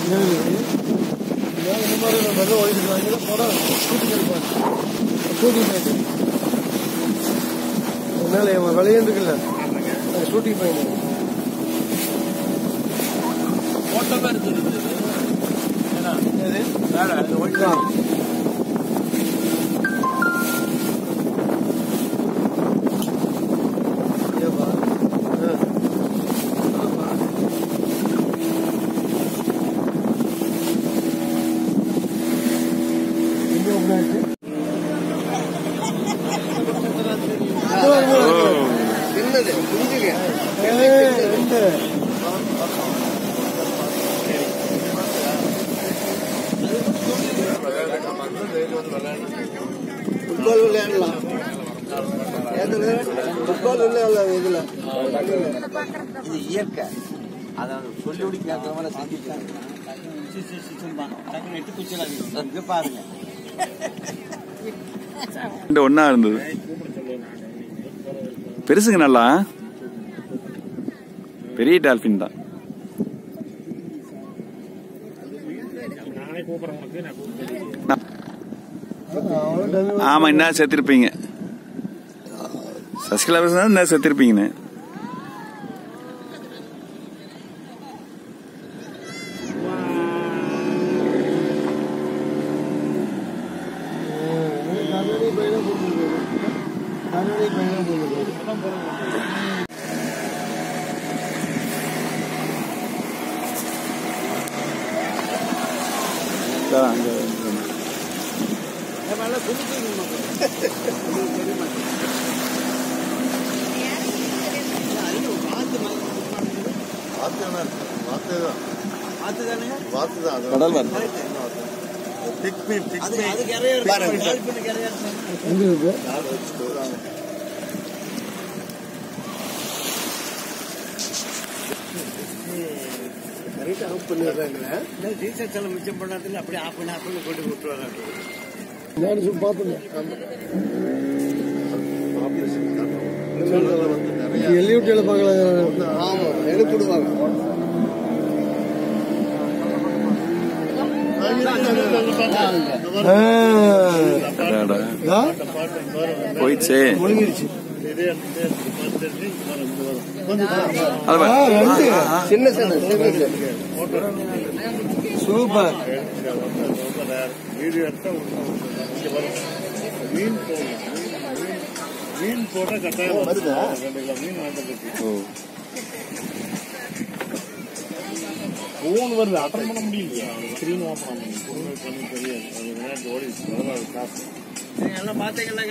இந்த மாதிரி வெள்ளம் ஓடிட்டு வாங்கி போட ஷூட்டிங் எடுப்பாங்க ஷூட்டிங் பாயிண்ட் மேலே விளையாண்டு இருக்குல்ல ஷூட்டிங் பாயிண்ட் ஓட்டமே இருக்குது ஏன்னா எது வேலை அது ஒயிட் ஆ. ஏப்பா. ஆ. எங்க open ஆயிடுச்சு? சின்னது குஞ்சுங்க ஏய், ரெண்டு. ஃபுட்பால் விளையாடலாம் ஏதுல ஃபுட்பால் விளையாடலாம் இதுல இது இயற்கை அதாவது சொல்லி முடிக்காத மாதிரி செஞ்சுட்டாங்க டக்குனு எட்டு குச்சிடலாம் இங்க பாருங்க ரெண்டு ஒண்ணா இருந்தது பெருசுங்க நல்லா பெரிய டால்பின் தான் அவ்வளவு dummy ஆமா என்ன செத்துருப்பீங்க சசிகலா பேசுனா என்ன செத்துருப்பீங்கன்னு கண்ணாடி பையனா போட்டுருக்கு கண்ணாடி பையனா போட்டுருக்கு அதான் அங்க கடல் வருது அது அது கரையா இருக்கு டால்பின் கரையா இருக்கு எங்க இருக்கு கரெக்ட் ஆஃப் பண்ணிடுறாங்களே இந்த டீசல் செலவு மிச்சம் பண்ணாதுன்னு அப்படியே ஆஃப் பண்ணி ஆஃப் பண்ணி கொண்டு விட்டு வராங்க நான் சும்மா பார்த்தேன் எல்யூட்டியில பார்க்கலாம் ஆமா எடுத்துடுவாங்க அடாடா. போயிடுச்சே முழுங்கிருச்சு அது ஆ, பாரு. ரெண்டு. ஆ, ஆ. சின்ன சின்ன சின்ன சூப்பர் ஓ. ஃபோன் வருது அட்டன் பண்ண முடியலையா ஸ்க்ரீன் ஆஃப் பண்ண முடியும் பண்ணி தெரியாது அது விளையாட்டு ஓடிடுச்சு அதனால அது காசு நீங்க எல்லாம் பாத்தீங்களாங்க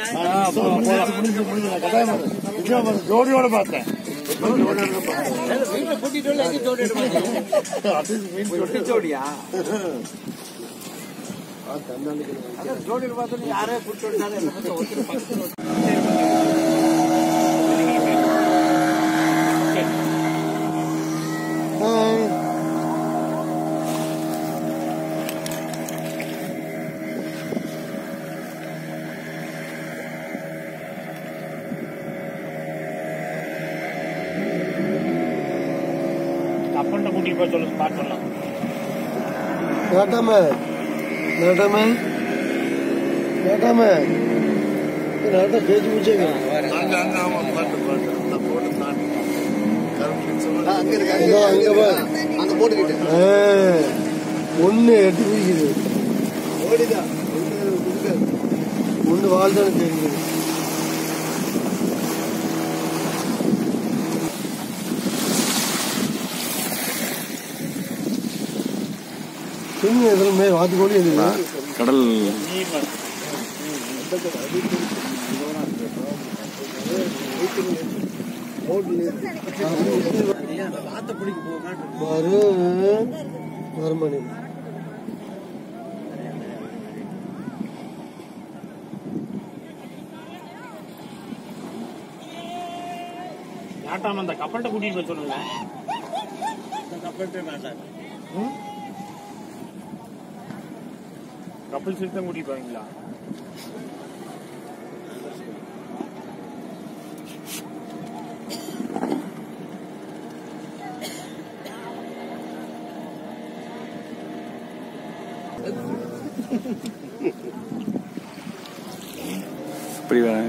ஜோடியோட பார்த்தேன் வீட்டுல கூட்டிட்டு வந்து எங்க ஜோடி எடுப்பாங்க ஜோடியா அதான் ஜோடியில் பார்த்தோன்னு யாரே கூட்டு வந்தாலும் ஒருத்தர் பக்கத்துல ஒருத்தர் ஹாய் அப்பன்ட்ட கூட்டிட்டு போய் சொல்ல ஸ்டார்ட் பண்ணலாம் கேட்டாம கேட்டாம கேட்டாம நேரத்தை பேச்சு முடிச்சேங்க அங்க இருக்கு இதோ அங்க பாரு. அங்க போட்டுக்கிட்டு ஒன்னு எட்டு பிடிக்குது ஓடிதான் ஒன்று வாழ்தான் தெரியுது சின்ன எதுவுமே வாத்து கோழி எதுவுமே கடல் வாத்த பிடிக்க போக பாரு மறுமணி யாட்டாம அந்த கப்பல்ட்ட கூட்டிட்டு போய் சொல்லுங்க கப்பல்ட்டு வேண்டாம் கப்பல் சீட் தான் கூட்டிட்டு போவீங்களா இப்படி வராங்க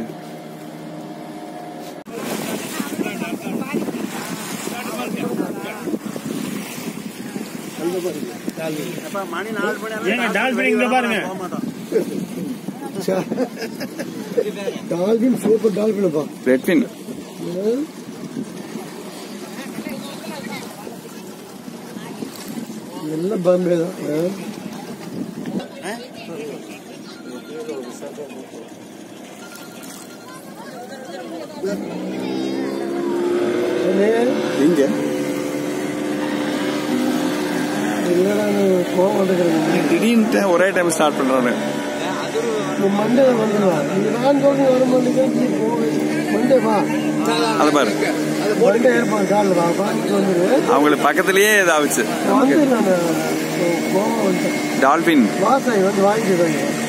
ஏங்க டால்பின் இங்க பாருங்க டால்பின் சூப்பர் டால்பின்ப்பா ரெட்பின் எல்லாம் பாம்பே தான் ஆ. சொன்னே, இங்க இல்லடா நான் கோவம் வந்துக்கிறேன் திடீர்னு ஒரே டைம் ஸ்டார்ட் பண்றாரு நீ மண்டே வந்துடுவான் நீ நான் சொல்றது வர மாட்டேங்கிறேன் நீ போவே மண்டே வா அது பாரு மண்டே இருப்பான் காலில் வா பார்த்துட்டு வந்துடு அவங்களுக்கு பக்கத்துலயே இதாச்சு வந்து நான் கோவம் வந்துட்டேன் டால்பின் வாசாய் வந்து வாங்கிட்டு